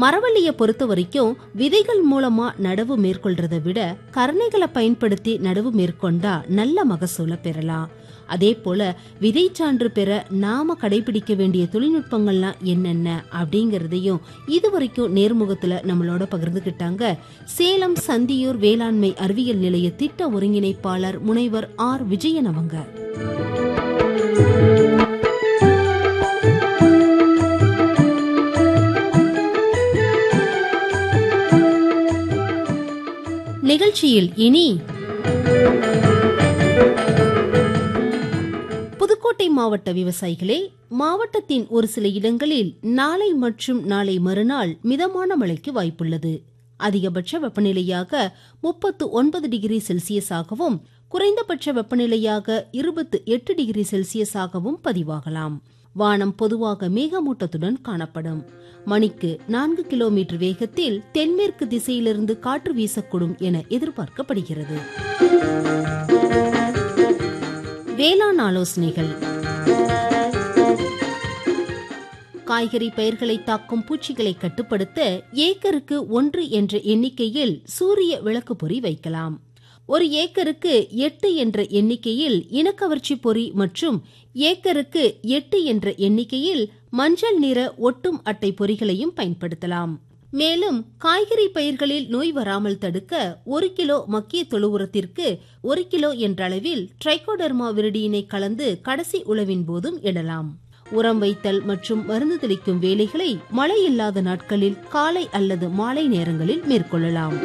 மரவள்ளிய பொறுத்த வரைக்கும் விதைகள் மூலமா நடவு மேற்கொள்றதை விட கரணைகளை பயன்படுத்தி நடவு மேற்கொண்டா நல்ல மகசூல பெறலாம் அதே போல விதை சான்று பெற நாம கடைபிடிக்க வேண்டிய தொழில்நுட்பங்கள்லாம் என்னென்ன அப்படிங்கறதையும் இதுவரைக்கும் நேர்முகத்துல நம்மளோட பகிர்ந்துகிட்டாங்க சேலம் சந்தியூர் வேளாண்மை அறிவியல் நிலைய திட்ட ஒருங்கிணைப்பாளர் முனைவர் ஆர் விஜயன் அவங்க நிகழ்ச்சியில் இனி புதுக்கோட்டை மாவட்ட விவசாயிகளே மாவட்டத்தின் ஒரு சில இடங்களில் நாளை மற்றும் நாளை மறுநாள் மிதமான மழைக்கு வாய்ப்புள்ளது அதிகபட்ச வெப்பநிலையாக முப்பத்து ஒன்பது டிகிரி செல்சியஸாகவும் குறைந்தபட்ச வெப்பநிலையாக இருபத்து எட்டு டிகிரி செல்சியஸாகவும் பதிவாகலாம் வானம் பொதுவாக மேகமூட்டத்துடன் காணப்படும் மணிக்கு நான்கு கிலோமீட்டர் வேகத்தில் தென்மேற்கு திசையிலிருந்து காற்று வீசக்கூடும் என எதிர்பார்க்கப்படுகிறது வேளாண் ஆலோசனைகள் காய்கறி பயிர்களை தாக்கும் பூச்சிகளை கட்டுப்படுத்த ஏக்கருக்கு ஒன்று என்ற எண்ணிக்கையில் சூரிய விளக்கு பொறி வைக்கலாம் ஒரு ஏக்கருக்கு எட்டு என்ற எண்ணிக்கையில் இனக்கவர்ச்சி பொறி மற்றும் ஏக்கருக்கு எட்டு என்ற எண்ணிக்கையில் மஞ்சள் நிற ஒட்டும் அட்டை பொறிகளையும் பயன்படுத்தலாம் மேலும் காய்கறி பயிர்களில் நோய் வராமல் தடுக்க ஒரு கிலோ மக்கிய தொழு உரத்திற்கு ஒரு கிலோ என்ற அளவில் ட்ரைகோடர்மா விரிடியினை கலந்து கடைசி உழவின் போதும் இடலாம் உரம் வைத்தல் மற்றும் மருந்து தெளிக்கும் வேலைகளை மழை இல்லாத நாட்களில் காலை அல்லது மாலை நேரங்களில் மேற்கொள்ளலாம்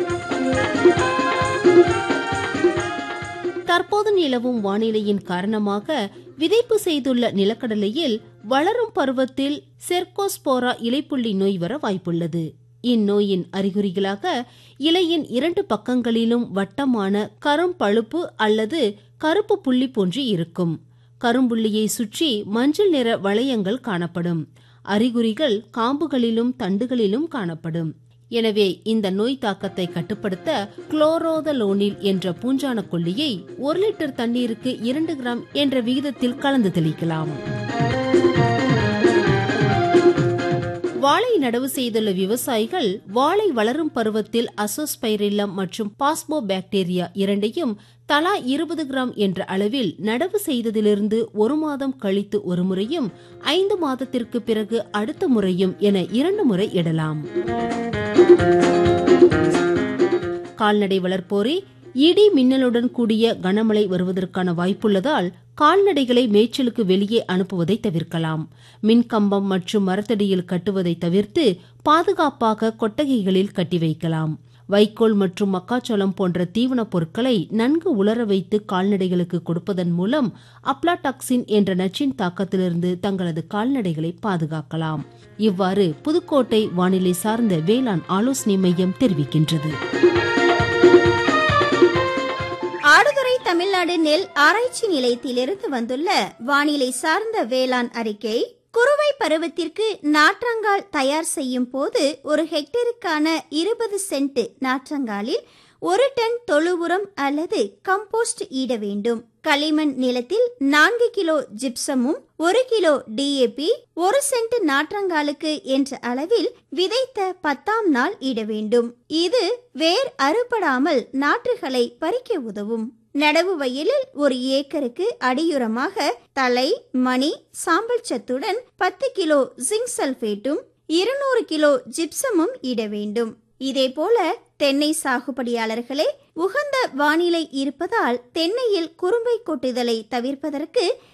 தற்போது நிலவும் வானிலையின் காரணமாக விதைப்பு செய்துள்ள நிலக்கடலையில் வளரும் பருவத்தில் செர்கோஸ்போரா இலைப்புள்ளி நோய் வர வாய்ப்புள்ளது இந்நோயின் அறிகுறிகளாக இலையின் இரண்டு பக்கங்களிலும் வட்டமான கரும்பழுப்பு அல்லது கருப்பு புள்ளி போன்று இருக்கும் கரும்புள்ளியை சுற்றி மஞ்சள் நிற வளையங்கள் காணப்படும் அறிகுறிகள் காம்புகளிலும் தண்டுகளிலும் காணப்படும் எனவே இந்த நோய் தாக்கத்தை கட்டுப்படுத்த குளோரோதலோனில் என்ற பூஞ்சான கொல்லியை ஒரு லிட்டர் தண்ணீருக்கு இரண்டு கிராம் என்ற விகிதத்தில் கலந்து தெளிக்கலாம் வாழை நடவு செய்துள்ள விவசாயிகள் வாழை வளரும் பருவத்தில் அசோஸ்பைரில்லம் மற்றும் பாஸ்போ பாக்டீரியா இரண்டையும் தலா இருபது கிராம் என்ற அளவில் நடவு செய்ததிலிருந்து ஒரு மாதம் கழித்து ஒரு முறையும் ஐந்து மாதத்திற்கு பிறகு அடுத்த முறையும் என இரண்டு முறை இடலாம் கால்நடை வளர்ப்போரே இடி மின்னலுடன் கூடிய கனமழை வருவதற்கான வாய்ப்புள்ளதால் கால்நடைகளை மேய்ச்சலுக்கு வெளியே அனுப்புவதை தவிர்க்கலாம் மின்கம்பம் மற்றும் மரத்தடியில் கட்டுவதை தவிர்த்து பாதுகாப்பாக கொட்டகைகளில் கட்டி வைக்கலாம் வைக்கோல் மற்றும் மக்காச்சோளம் போன்ற தீவனப் பொருட்களை நன்கு உலர வைத்து கால்நடைகளுக்கு கொடுப்பதன் மூலம் அப்லாடாக்சின் என்ற நச்சின் தாக்கத்திலிருந்து தங்களது கால்நடைகளை பாதுகாக்கலாம் இவ்வாறு புதுக்கோட்டை வானிலை சார்ந்த வேளாண் ஆலோசனை மையம் தெரிவிக்கின்றது ஆடுதுறை தமிழ்நாடு நெல் ஆராய்ச்சி நிலையத்திலிருந்து வந்துள்ள வானிலை சார்ந்த வேளாண் அறிக்கை குறுவை பருவத்திற்கு நாற்றங்கால் தயார் செய்யும் போது ஒரு ஹெக்டேருக்கான இருபது சென்ட் நாற்றங்காலில் ஒரு டன் தொழு உரம் அல்லது கம்போஸ்ட் ஈட வேண்டும் களிமண் நிலத்தில் நான்கு கிலோ ஜிப்சமும் ஒரு கிலோ டிஏபி ஒரு சென்ட் நாற்றங்காலுக்கு என்ற அளவில் விதைத்த பத்தாம் நாள் இட வேண்டும் இது வேர் அறுபடாமல் நாற்றுகளை பறிக்க உதவும் நடவு வயலில் ஒரு ஏக்கருக்கு அடியுரமாக தலை மணி சாம்பல் சத்துடன் பத்து கிலோ ஜிங்க் சல்பேட்டும் இருநூறு கிலோ ஜிப்சமும் இட வேண்டும் இதேபோல தென்னை சாகுபடியாளர்களே உகந்த வானிலை இருப்பதால் தென்னையில் குறும்பை கொட்டுதலை தவிர்ப்பதற்கு